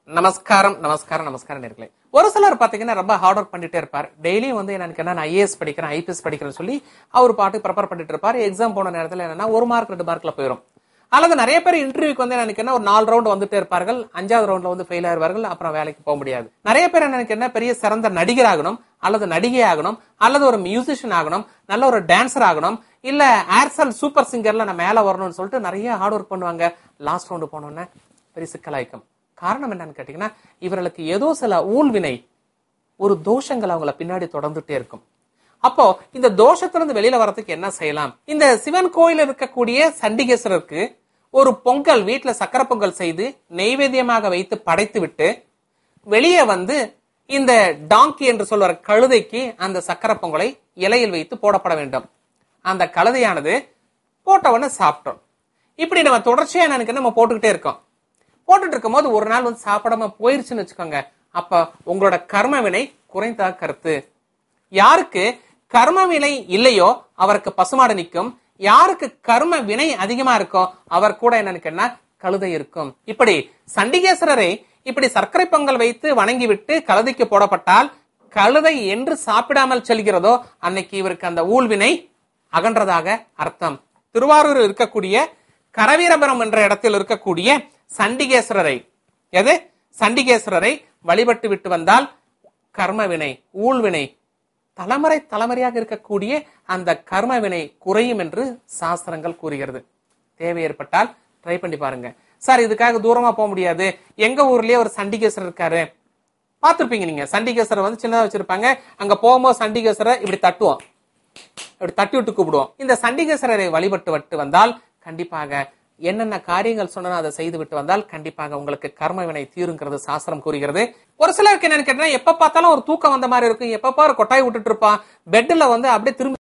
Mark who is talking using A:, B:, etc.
A: நமஸ்காரம் நமஸ்காரம் நமஸ்காரம் நேர்களே ஒரு சிலர் பாத்தீங்கன்னா ரொம்ப ஹார்ட் ஒர்க் பண்ணிட்டே இருப்பார் டெய்லியும் வந்து எனக்கு என்ன நான் ஐஏஎஸ் படிக்கிறேன் ஐபிஎஸ் படிக்கிறேன்னு சொல்லி அவர் பாட்டு ப்ரிப்பேர் பண்ணிட்டு இருப்பார் எக்ஸாம் போன நேரத்துல என்னன்னா ஒரு மார்க் ரெண்டு மார்க்ல போயிடும் அல்லது நிறைய பேர் இன்டர்வியூக்கு வந்து எனக்கு என்ன ஒரு நாலு ரவுண்ட் வந்துட்டே இருப்பார்கள் அஞ்சாவது ரவுண்ட்ல வந்து ஃபெயில் ஆயிருவார்கள் அப்புறம் வேலைக்கு போக முடியாது நிறைய பேர் எனக்கு என்ன பெரிய சிறந்த நடிகர் ஆகணும் அல்லது நடிகை ஆகணும் அல்லது ஒரு மியூசிஷியன் ஆகணும் நல்ல ஒரு டான்சர் ஆகணும் இல்ல ஏர்செல் சூப்பர் சிங்கர்ல நான் மேல வரணும்னு சொல்லிட்டு நிறைய ஹார்ட் ஒர்க் பண்ணுவாங்க லாஸ்ட் ரவுண்டு போனோன்னே பெரிய சிக்கலாய்க்கும் காரணம் என்னன்னு கேட்டீங்கன்னா இவர்களுக்கு ஏதோ சில ஊழ்வினை ஒரு தோஷங்கள் அவங்கள பின்னாடி தொடர்ந்துட்டே இருக்கும் அப்போ இந்த தோஷத்திலிருந்து வெளியில வரதுக்கு என்ன செய்யலாம் இந்த சிவன் கோயில் இருக்கக்கூடிய சண்டிகேஸ்வரருக்கு ஒரு பொங்கல் வீட்டுல சக்கரை பொங்கல் செய்து நெய்வேத்தியமாக வைத்து படைத்து விட்டு வெளியே வந்து இந்த டாங்கி என்று சொல்லுற கழுதைக்கு அந்த சக்கரை பொங்கலை இலையில் வைத்து போடப்பட வேண்டும் அந்த கழுதையானது போட்டவொடனே சாப்பிட்டோம் இப்படி நம்ம தொடர்ச்சியா எனக்கு நம்ம போட்டுக்கிட்டே இருக்கோம் போட்டுட்டு இருக்கும்போது ஒரு நாள் வந்து சாப்பிடாம போயிருச்சுன்னு வச்சுக்கோங்க அப்ப உங்களோட கர்ம வினை குறைந்தா கருத்து யாருக்கு கர்ம வினை இல்லையோ அவருக்கு பசுமாடு நிற்கும் யாருக்கு கர்ம வினை அதிகமா இருக்கோ அவர் கூட என்னன்னு கழுதை இருக்கும் இப்படி சண்டிகேஸ்வரரை இப்படி சர்க்கரை பொங்கல் வைத்து வணங்கி விட்டு கழுதைக்கு போடப்பட்டால் கழுதை என்று சாப்பிடாமல் செல்கிறதோ அன்னைக்கு இவருக்கு அந்த ஊழ்வினை அகன்றதாக அர்த்தம் திருவாரூர் இருக்கக்கூடிய கரவீரபுரம் என்ற இடத்தில் இருக்கக்கூடிய சண்டிகேஸ்வரரை எது சண்டிகேஸ்வரரை வழிபட்டு விட்டு வந்தால் கர்மவினை ஊழ்வினை தலைமுறை தலைமுறையாக இருக்கக்கூடிய அந்த கர்மவினை குறையும் என்று சாஸ்திரங்கள் கூறுகிறது தேவை ஏற்பட்டால் ட்ரை பண்ணி பாருங்க சார் இதுக்காக தூரமா போக முடியாது எங்க ஊர்லயே ஒரு சண்டிகேஸ்வரர் இருக்காரு பார்த்திருப்பீங்க நீங்க சண்டிகேஸ்வரர் வந்து சின்னதா வச்சிருப்பாங்க அங்க போகும்போது சண்டிகேஸ்வரரை இப்படி தட்டுவோம் இப்படி தட்டி விட்டு கூப்பிடுவோம் இந்த சண்டிகேஸ்வரரை வழிபட்டு விட்டு வந்தால் கண்டிப்பாக என்னென்ன காரியங்கள் சொன்னா அதை செய்து விட்டு வந்தால் கண்டிப்பாக உங்களுக்கு கர்ம வினை தீருங்கிறது சாஸ்திரம் கூறுகிறது ஒரு சிலருக்கு என்னன்னு கேட்டா எப்ப பார்த்தாலும் ஒரு தூக்கம் வந்த மாதிரி இருக்கும் எப்ப பாரு கொட்டாய் விட்டுட்டு இருப்பான் பெட்ல வந்து அப்படியே திரும்பி